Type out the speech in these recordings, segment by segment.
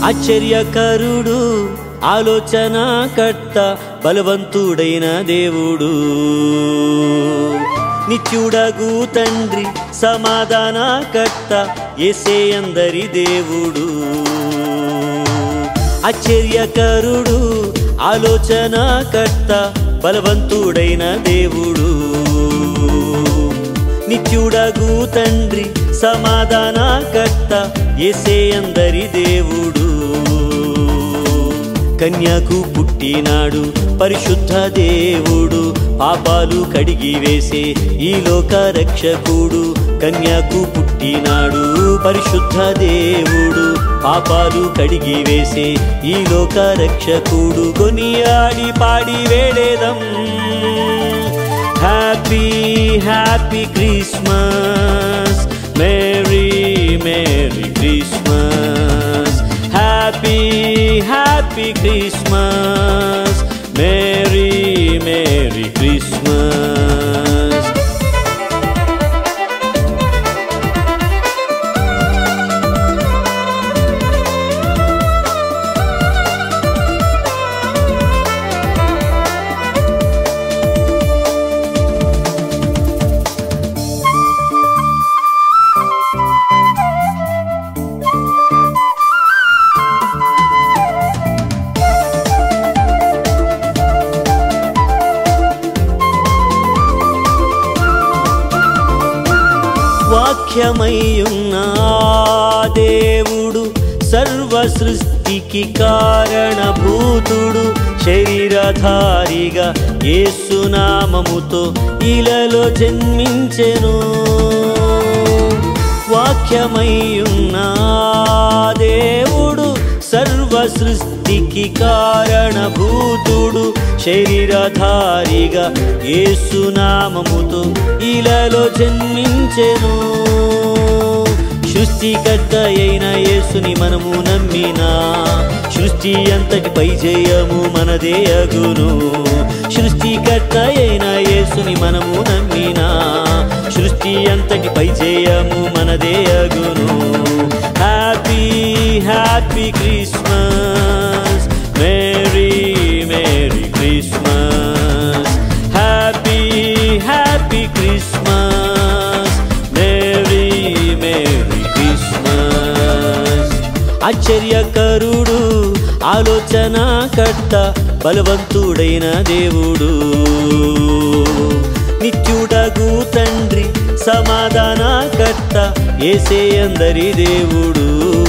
ఆశ్చర్యకరుడు ఆలోచనకర్త బలవంతుడైన దేవుడు నిత్యుడగు తండ్రి సమాధానకర్త ఏసే అందరి దేవుడు ఆశ్చర్యకరుడు ఆలోచనకర్త బలవంతుడైన దేవుడు నిత్యుడగు తండ్రి సమాధానకర్త ఏసే అందరి దేవుడు కన్యకు పుట్టినాడు పరిశుద్ధ దేవుడు పాపాలు కడిగి వేసే ఈ లోక రక్షకుడు కన్యకు పుట్టినాడు పరిశుద్ధ దేవుడు పాపాలు కడిగి వేసే ఈ లోక రక్షకుడు కొనియాడి పాడి వేడేదం happy happy Christmas merry merry Christmas happy happy Christmas merry merry Christmas వాక్యమయ్యున్న ఆ దేవుడు సర్వ సృష్టికి కారణభూతుడు శరీరధారిగా యేసునామముతో ఇలలో జన్మించెను వాక్యమయ్యున్న ఆ దేవుడు సర్వ సృష్టికి కారణభూతుడు శరీరధారిగా యేసునామముతో ఇలలో జన్మించెను సృష్టికర్త అయిన యేసుని మనము నమ్మినా సృష్టి అంతటి పై జయము మనదే అగును సృష్టికర్త అయిన యేసుని మనము నమ్మినా సృష్టి అంతటి పై జయము మనదే అగును happy happy Christmas merry merry Christmas happy happy Christmas merry merry Christmas ఆశ్చర్యకరుడు ఆలోచనకర్త బలవంతుడైన దేవుడు నిత్యుడగు తండ్రి సమాధానకర్త ఏసే అందరి దేవుడు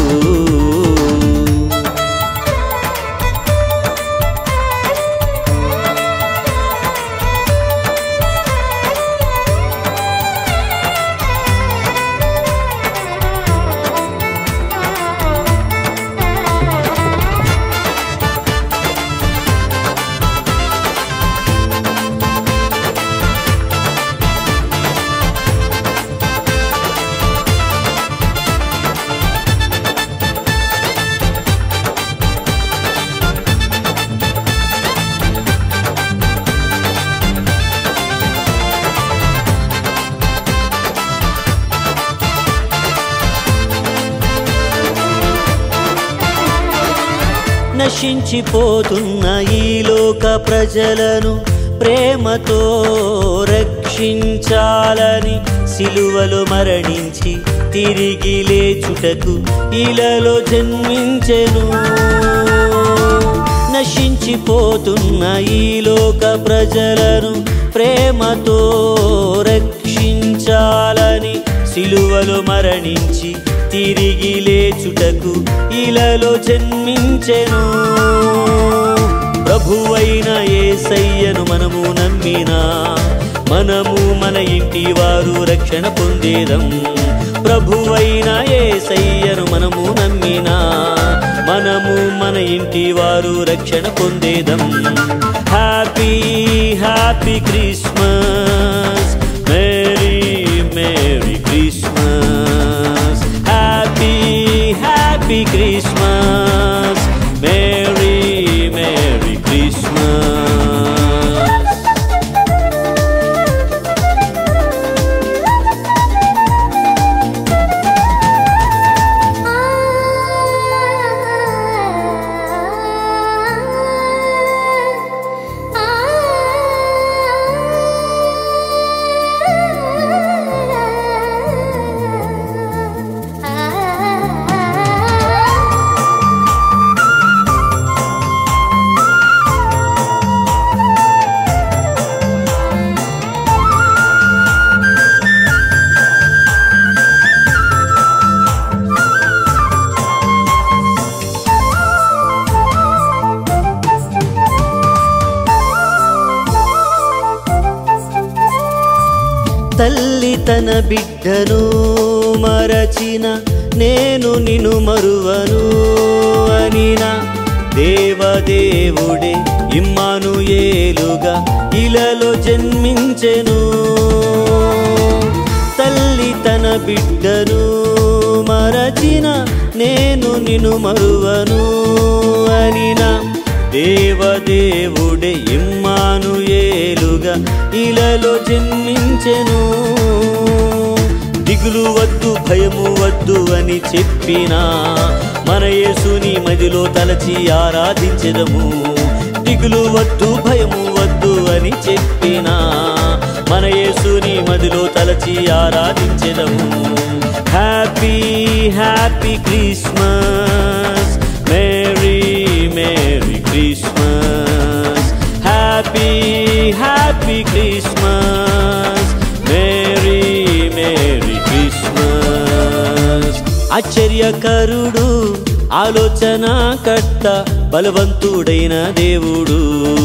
నశించిపోతున్న ఈ లోక ప్రజలను ప్రేమతో రక్షించాలని సిలువలో మరణించి తిరిగి లేచుటకు ఇలలో జన్మించెను నశించిపోతున్న ఈ లోక ప్రజలను ప్రేమతో రక్షించాలని సిలువలో మరణించి తిరిగి లేచుటకు ఇలలో జన్మించెను ప్రభువైన ఏసయ్యను మనము నమ్మినా మనము మన ఇంటి వారు రక్షణ పొందేదం ప్రభువైన ఏసయ్యను మనము నమ్మినా మనము మన ఇంటి వారు రక్షణ పొందేదం happy happy Christmas merry merry Christmas happy happy Christmas merry merry Christmas ఆ తల్లి తన బిడ్డను మరచిన నేను నిన్ను మరువను అనినా దేవదేవుడే ఇమ్మాను ఏలుగా ఇలలో జన్మించెను తల్లి తన బిడ్డను మరచిన నేను నిన్ను మరువను అనినా దేవదేవుడే ఇమ్మాను ఏలుగా ఇలలో జన్మించెను దిగులు వద్దు భయము వద్దు అని చెప్పినా మన యేసుని మదిలో తలచి ఆరాధించెదము దిగులు వద్దు భయము వద్దు అని చెప్పినా మన యేసుని మదిలో తలచి ఆరాధించెదము happy happy Christmas merry merry Christmas happy happy Christmas merry merry Christmas ఆశ్చర్యకరుడు ఆలోచన కర్త బలవంతుడైన దేవుడు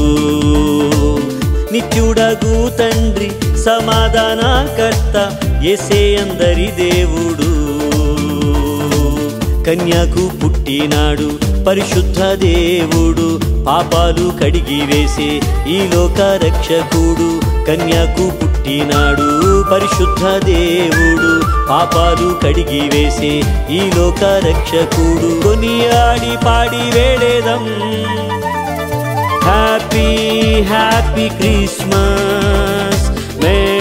నిత్యుడగు తండ్రి సమాధానకర్త ఎసే అందరి దేవుడు కన్యకు పుట్టినాడు పరిశుద్ధ దేవుడు పాపాలు కడిగి వేసే ఈ లోక రక్షకుడు కన్యకు పుట్టినాడు పరిశుద్ధ దేవుడు పాపాలు కడిగి వేసే ఈ లోక రక్షకుడు కొనియాడి పాడి వేడేదం హ్యాపీ హ్యాపీ క్రిస్మస్ మే